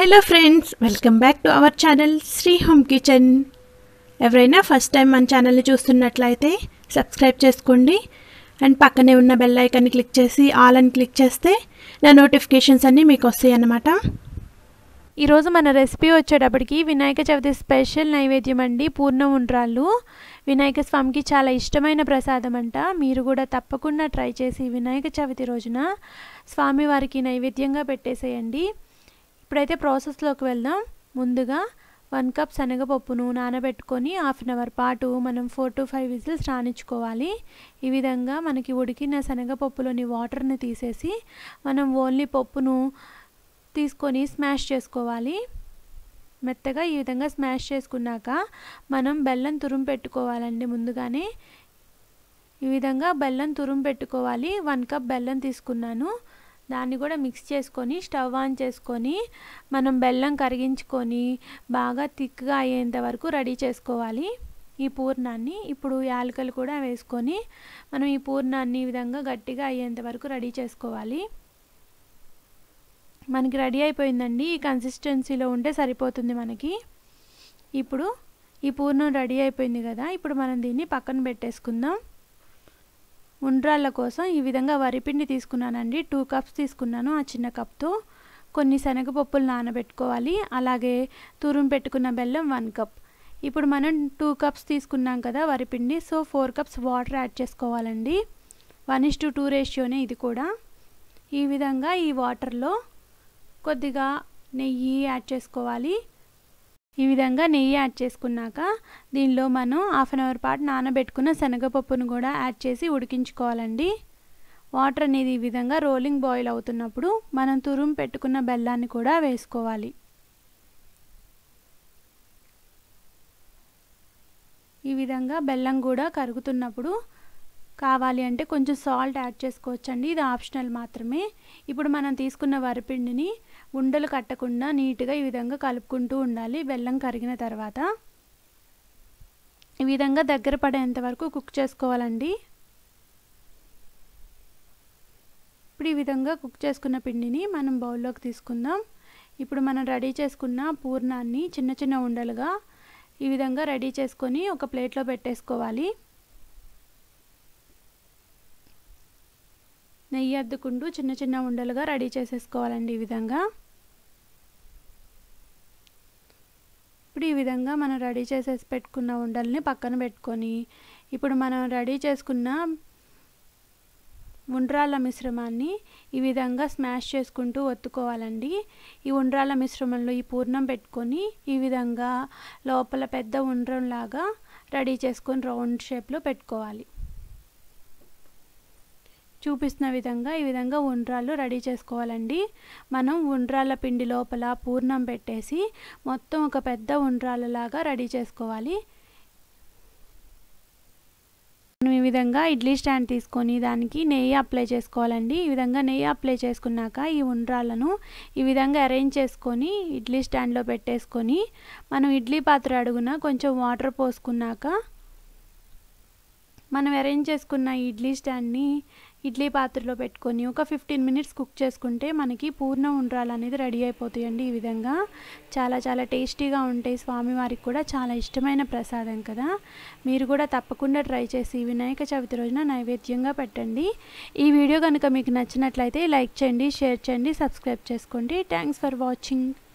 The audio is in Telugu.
hello friends welcome back to our channel Sri home kitchen ఎవరైనా ఫస్ట్ టైం మన ఛానల్ని చూస్తున్నట్లయితే సబ్స్క్రైబ్ చేసుకోండి అండ్ పక్కనే ఉన్న బెల్ ఐకాన్ని క్లిక్ చేసి ఆల్ అని క్లిక్ చేస్తే నా నోటిఫికేషన్స్ అన్నీ మీకు వస్తాయి అన్నమాట ఈరోజు మన రెసిపీ వచ్చేటప్పటికి వినాయక చవితి స్పెషల్ నైవేద్యం అండి పూర్ణ ఉండ్రాళ్ళు వినాయక స్వామికి చాలా ఇష్టమైన ప్రసాదం అంట మీరు కూడా తప్పకుండా ట్రై చేసి వినాయక చవితి రోజున స్వామివారికి నైవేద్యంగా పెట్టేసేయండి ఇప్పుడైతే ప్రాసెస్లోకి వెళ్దాం ముందుగా వన్ కప్ శనగపప్పును నానబెట్టుకొని హాఫ్ అన్ అవర్ పాటు మనం ఫోర్ టు ఫైవ్ విజిల్స్ రానిచ్చుకోవాలి ఈ విధంగా మనకి ఉడికిన శనగపప్పులోని వాటర్ని తీసేసి మనం ఓన్లీ పప్పును తీసుకొని స్మాష్ చేసుకోవాలి మెత్తగా ఈ విధంగా స్మాష్ చేసుకున్నాక మనం బెల్లం తురుము పెట్టుకోవాలండి ముందుగానే ఈ విధంగా బెల్లం తురుము పెట్టుకోవాలి వన్ కప్ బెల్లం తీసుకున్నాను దాన్ని కూడా మిక్స్ చేసుకొని స్టవ్ ఆన్ చేసుకొని మనం బెల్లం కరిగించుకొని బాగా థిక్గా అయ్యేంత వరకు రెడీ చేసుకోవాలి ఈ పూర్ణాన్ని ఇప్పుడు యాలకలు కూడా వేసుకొని మనం ఈ పూర్ణాన్ని ఈ విధంగా గట్టిగా అయ్యేంత వరకు రెడీ చేసుకోవాలి మనకి రెడీ అయిపోయిందండి ఈ కన్సిస్టెన్సీలో ఉంటే సరిపోతుంది మనకి ఇప్పుడు ఈ పూర్ణం రెడీ అయిపోయింది కదా ఇప్పుడు మనం దీన్ని పక్కన పెట్టేసుకుందాం ఉండ్రాళ్ళ కోసం ఈ విధంగా వరిపిండి తీసుకున్నానండి టూ కప్స్ తీసుకున్నాను ఆ చిన్న కప్తో కొన్ని శనగపప్పులు నానబెట్టుకోవాలి అలాగే తురుము పెట్టుకున్న బెల్లం వన్ కప్ ఇప్పుడు మనం టూ కప్స్ తీసుకున్నాం కదా వరిపిండి so four cups water add చేసుకోవాలండి వన్ ఇస్ టు టూ రేషియోనే ఇది కూడా ఈ విధంగా ఈ వాటర్లో కొద్దిగా నెయ్యి యాడ్ చేసుకోవాలి ఈ విధంగా నెయ్యి యాడ్ చేసుకున్నాక దీనిలో మనం హాఫ్ అన్ అవర్ పాటు నానబెట్టుకున్న శనగపప్పును కూడా యాడ్ చేసి ఉడికించుకోవాలండి వాటర్ అనేది ఈ విధంగా రోలింగ్ బాయిల్ అవుతున్నప్పుడు మనం తురుము పెట్టుకున్న బెల్లాన్ని కూడా వేసుకోవాలి ఈ విధంగా బెల్లం కూడా కరుగుతున్నప్పుడు కావాలి అంటే కొంచెం సాల్ట్ యాడ్ చేసుకోవచ్చండి ఇది ఆప్షనల్ మాత్రమే ఇప్పుడు మనం తీసుకున్న వరిపిండిని ఉండలు కట్టకుండా నీట్గా ఈ విధంగా కలుపుకుంటూ ఉండాలి బెల్లం కరిగిన తర్వాత ఈ విధంగా దగ్గర పడేంత వరకు కుక్ చేసుకోవాలండి ఇప్పుడు ఈ విధంగా కుక్ చేసుకున్న పిండిని మనం బౌల్లోకి తీసుకుందాం ఇప్పుడు మనం రెడీ చేసుకున్న పూర్ణాన్ని చిన్న చిన్న ఉండలుగా ఈ విధంగా రెడీ చేసుకొని ఒక ప్లేట్లో పెట్టేసుకోవాలి నెయ్యి అద్దుకుంటూ చిన్న చిన్న ఉండలుగా రెడీ చేసేసుకోవాలండి ఈ విధంగా ఇప్పుడు ఈ విధంగా మనం రెడీ చేసేసి పెట్టుకున్న ఉండల్ని పక్కన పెట్టుకొని ఇప్పుడు మనం రెడీ చేసుకున్న ఉండ్రాళ్ళ మిశ్రమాన్ని ఈ విధంగా స్మాష్ చేసుకుంటూ ఒత్తుకోవాలండి ఈ ఉండ్రాళ్ళ మిశ్రమంలో ఈ పూర్ణం పెట్టుకొని ఈ విధంగా లోపల పెద్ద ఉండ్రంలాగా రెడీ చేసుకొని రౌండ్ షేప్లో పెట్టుకోవాలి చూపిస్తున్న విధంగా ఈ విధంగా ఉండ్రాళ్ళు రెడీ చేసుకోవాలండి మనం ఉండ్రాళ్ళ పిండి లోపల పూర్ణం పెట్టేసి మొత్తం ఒక పెద్ద ఉండ్రాళ్ళలాగా రెడీ చేసుకోవాలి మనం ఈ విధంగా ఇడ్లీ స్టాండ్ తీసుకొని దానికి నెయ్యి అప్లై చేసుకోవాలండి ఈ విధంగా నెయ్యి అప్లై చేసుకున్నాక ఈ ఉండ్రాళ్ళను ఈ విధంగా అరేంజ్ చేసుకొని ఇడ్లీ స్టాండ్లో పెట్టేసుకొని మనం ఇడ్లీ పాత్ర అడుగున కొంచెం వాటర్ పోసుకున్నాక మనం అరేంజ్ చేసుకున్న ఇడ్లీ స్టాండ్ని ఇడ్లీ పాత్రలో పెట్టుకొని ఒక ఫిఫ్టీన్ మినిట్స్ కుక్ చేసుకుంటే మనకి పూర్ణ ఉండ్రాలు అనేది రెడీ అయిపోతాయండి ఈ విధంగా చాలా చాలా టేస్టీగా ఉంటాయి స్వామివారికి కూడా చాలా ఇష్టమైన ప్రసాదం కదా మీరు కూడా తప్పకుండా ట్రై చేసి వినాయక చవితి రోజున నైవేద్యంగా పెట్టండి ఈ వీడియో కనుక మీకు నచ్చినట్లయితే లైక్ చేయండి షేర్ చేయండి సబ్స్క్రైబ్ చేసుకోండి థ్యాంక్స్ ఫర్ వాచింగ్